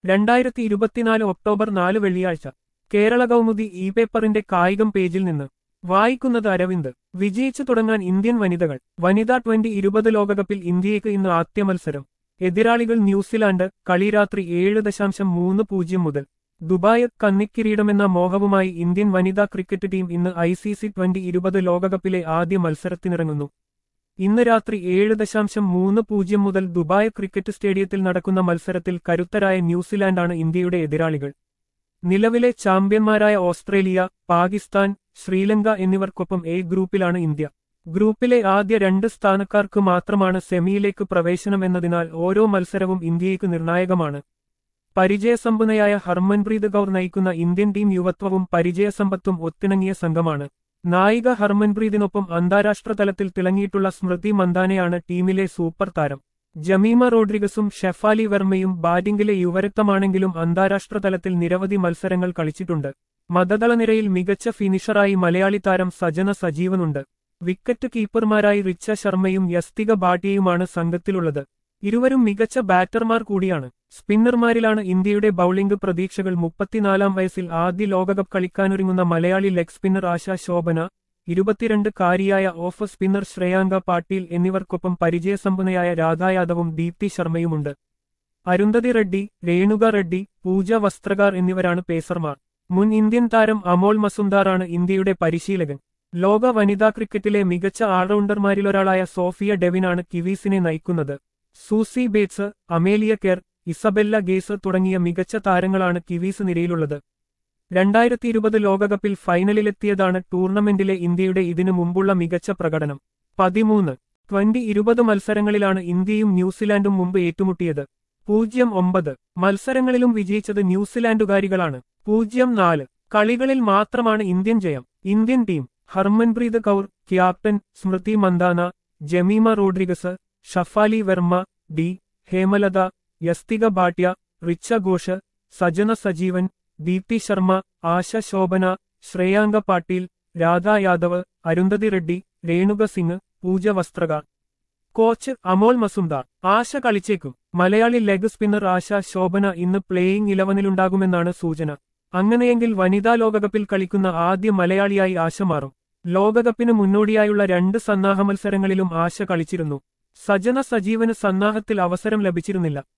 രണ്ടായിരത്തി ഇരുപത്തിനാല് ഒക്ടോബർ നാല് വെള്ളിയാഴ്ച കേരള കൗമുദി ഇ പേപ്പറിന്റെ കായികം പേജിൽ നിന്ന് വായിക്കുന്നത് അരവിന്ദ് വിജയിച്ചു തുടങ്ങാൻ ഇന്ത്യൻ വനിതകൾ വനിതാ ട്വന്റി ഇരുപത് ലോകകപ്പിൽ ഇന്ത്യയ്ക്ക് ഇന്ന് ആദ്യ മത്സരം എതിരാളികൾ ന്യൂസിലാൻഡ് കളി രാത്രി ഏഴ് ദശാംശം മൂന്ന് പൂജ്യം മുതൽ ദുബായ് കന്നിക്കിരീടമെന്ന മോഹവുമായി ഇന്ത്യൻ വനിതാ ക്രിക്കറ്റ് ടീം ഇന്ന് ഐ സി സി ട്വന്റി ഇരുപത് ലോകകപ്പിലെ ആദ്യ മത്സരത്തിനിറങ്ങുന്നു ഇന്ന് രാത്രി ഏഴ് ദശാംശം മൂന്ന് പൂജ്യം മുതൽ ദുബായ് ക്രിക്കറ്റ് സ്റ്റേഡിയത്തിൽ നടക്കുന്ന മത്സരത്തിൽ കരുത്തരായ ന്യൂസിലാൻഡാണ് ഇന്ത്യയുടെ എതിരാളികൾ നിലവിലെ ചാമ്പ്യന്മാരായ ഓസ്ട്രേലിയ പാകിസ്ഥാൻ ശ്രീലങ്ക എന്നിവർക്കൊപ്പം എ ഗ്രൂപ്പിലാണ് ഇന്ത്യ ഗ്രൂപ്പിലെ ആദ്യ രണ്ട് സ്ഥാനക്കാർക്ക് മാത്രമാണ് സെമിയിലേക്ക് പ്രവേശനം എന്നതിനാൽ ഓരോ മത്സരവും ഇന്ത്യയ്ക്ക് നിർണായകമാണ് പരിചയസമ്പന്നയായ ഹർമൻപ്രീത് കൗർ നയിക്കുന്ന ഇന്ത്യൻ ടീം യുവത്വവും പരിചയസമ്പത്തും ഒത്തിണങ്ങിയ സംഘമാണ് നായിക ഹർമൻപ്രീതിനൊപ്പം അന്താരാഷ്ട്ര തലത്തിൽ തിളങ്ങിയിട്ടുള്ള സ്മൃതി മന്ദാനയാണ് ടീമിലെ സൂപ്പർ താരം ജമീമ റോഡ്രിഗസും ഷെഫാലി വെർമയും ബാറ്റിംഗിലെ യുവരക്തമാണെങ്കിലും അന്താരാഷ്ട്ര തലത്തിൽ നിരവധി മത്സരങ്ങൾ കളിച്ചിട്ടുണ്ട് മതതളനിരയിൽ മികച്ച ഫിനിഷറായി മലയാളി താരം സജന സജീവനുണ്ട് വിക്കറ്റ് കീപ്പർമാരായി റിച്ച ശർമ്മയും യസ്തിക ഭാട്ടിയയുമാണ് സംഘത്തിലുള്ളത് ഇരുവരും മികച്ച ബാറ്റർമാർ കൂടിയാണ് സ്പിന്നർമാരിലാണ് ഇന്ത്യയുടെ ബൌളിംഗ് പ്രതീക്ഷകൾ മുപ്പത്തിനാലാം വയസ്സിൽ ആദ്യ ലോകകപ്പ് കളിക്കാനൊരുങ്ങുന്ന മലയാളി ലെഗ് സ്പിന്നർ ആശ ശോഭന ഇരുപത്തിരണ്ട് കാരിയായ ഓഫ് സ്പിന്നർ ശ്രേയാങ്ക പാട്ടീൽ എന്നിവർക്കൊപ്പം പരിചയസമ്പന്നയായ രാധാ യാദവും ദീപ്തി ശർമ്മയുമുണ്ട് അരുന്ധതി റെഡ്ഡി രേണുക റെഡ്ഡി പൂജ വസ്ത്രകാർ എന്നിവരാണ് പേസർമാർ മുൻ ഇന്ത്യൻ താരം അമോൾ മസുന്ദാറാണ് ഇന്ത്യയുടെ പരിശീലകൻ ലോക വനിതാ ക്രിക്കറ്റിലെ മികച്ച ഓൾറൗണ്ടർമാരിലൊരാളായ സോഫിയ ഡെവിനാണ് കിവീസിനെ നയിക്കുന്നത് Suzie Bates Amelia Kerr Isabella Gaze തുടങ്ങിയ മികച്ച താരങ്ങളാണ് കിവീസ് നിരയിലുള്ളത് രണ്ടായിരത്തി ഇരുപത് ലോകകപ്പിൽ ഫൈനലിലെത്തിയതാണ് ടൂർണമെന്റിലെ ഇന്ത്യയുടെ ഇതിനു മുമ്പുള്ള മികച്ച പ്രകടനം പതിമൂന്ന് ട്വന്റി ഇരുപത് മത്സരങ്ങളിലാണ് ഇന്ത്യയും ന്യൂസിലാൻഡും മുമ്പ് ഏറ്റുമുട്ടിയത് പൂജ്യം ഒമ്പത് മത്സരങ്ങളിലും വിജയിച്ചത് ന്യൂസിലാൻഡുകാരികളാണ് പൂജ്യം നാല് കളികളിൽ മാത്രമാണ് ഇന്ത്യൻ ജയം Indian team Harmanpreet Kaur captain Smriti Mandhana Jemimah Rodrigues Shafali Verma D Hemalatha Yastika Bhatia Richa Ghosh Sajana Sajeevan Deepti Sharma Asha Sobhana Shreyanka Patil Radha Yadav Arundhati Reddy Renuka Singh Pooja Vastrakar coach Amol Muzumdar Asha കളിച്ചേക്കും മലയാളി ലെഗ് സ്പിന്നർ ആശ ശോഭന ഇന്ന് പ്ലേയിംഗ് ഇലവനിലുണ്ടാകുമെന്നാണ് സൂചന അങ്ങനെയെങ്കിൽ വനിതാ ലോകകപ്പിൽ കളിക്കുന്ന ആദ്യ മലയാളിയായി ആശ മാറും ലോകകപ്പിന് മുന്നോടിയായുള്ള രണ്ട് സന്നാഹ മത്സരങ്ങളിലും ആശ കളിച്ചിരുന്നു സജന സജീവന് സന്നാഹത്തിൽ അവസരം ലഭിച്ചിരുന്നില്ല